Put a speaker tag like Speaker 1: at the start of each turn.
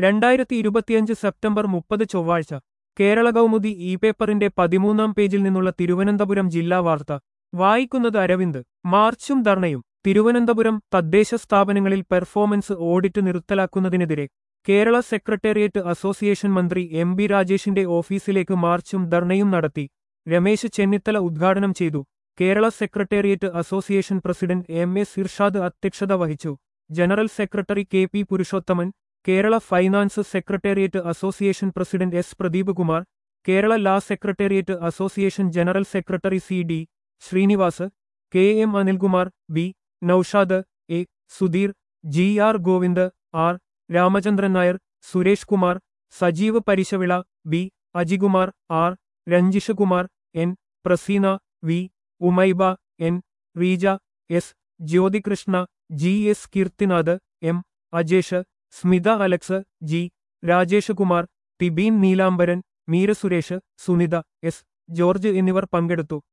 Speaker 1: രണ്ടായിരത്തി ഇരുപത്തിയഞ്ച് സെപ്റ്റംബർ മുപ്പത് ചൊവ്വാഴ്ച കേരള കൗമുദി ഇ പേപ്പറിന്റെ പതിമൂന്നാം പേജിൽ നിന്നുള്ള തിരുവനന്തപുരം ജില്ലാ വാർത്ത വായിക്കുന്നത് അരവിന്ദ് മാർച്ചും ധർണയും തിരുവനന്തപുരം തദ്ദേശ സ്ഥാപനങ്ങളിൽ പെർഫോമൻസ് ഓഡിറ്റ് നിർത്തലാക്കുന്നതിനെതിരെ കേരള സെക്രട്ടേറിയറ്റ് അസോസിയേഷൻ മന്ത്രി എം ബി രാജേഷിന്റെ ഓഫീസിലേക്ക് മാർച്ചും ധർണയും നടത്തി രമേശ് ചെന്നിത്തല ഉദ്ഘാടനം ചെയ്തു Kerala secretariat association president M A Sirshad അധ്യക്ഷത വഹിച്ചു general secretary K P Purushothaman Kerala finance secretariat association president S Pradeep Kumar Kerala law secretariat association general secretary C D Srinivas K M Anilkumar B Noushad A Sudheer G R Govind R Ramachandran Nair Suresh Kumar Sajeev പരിശവിള B Ajikumar R Ranjish Kumar N Praseena V Umaiba N Reeja S Jyothikrishna G S Keerthinath M Ajesh Smitha Alex G Rajesh Kumar Thibeen Neelambaran Meera Suresh Sunitha S George എന്നിവർ പങ്കെടുത്തു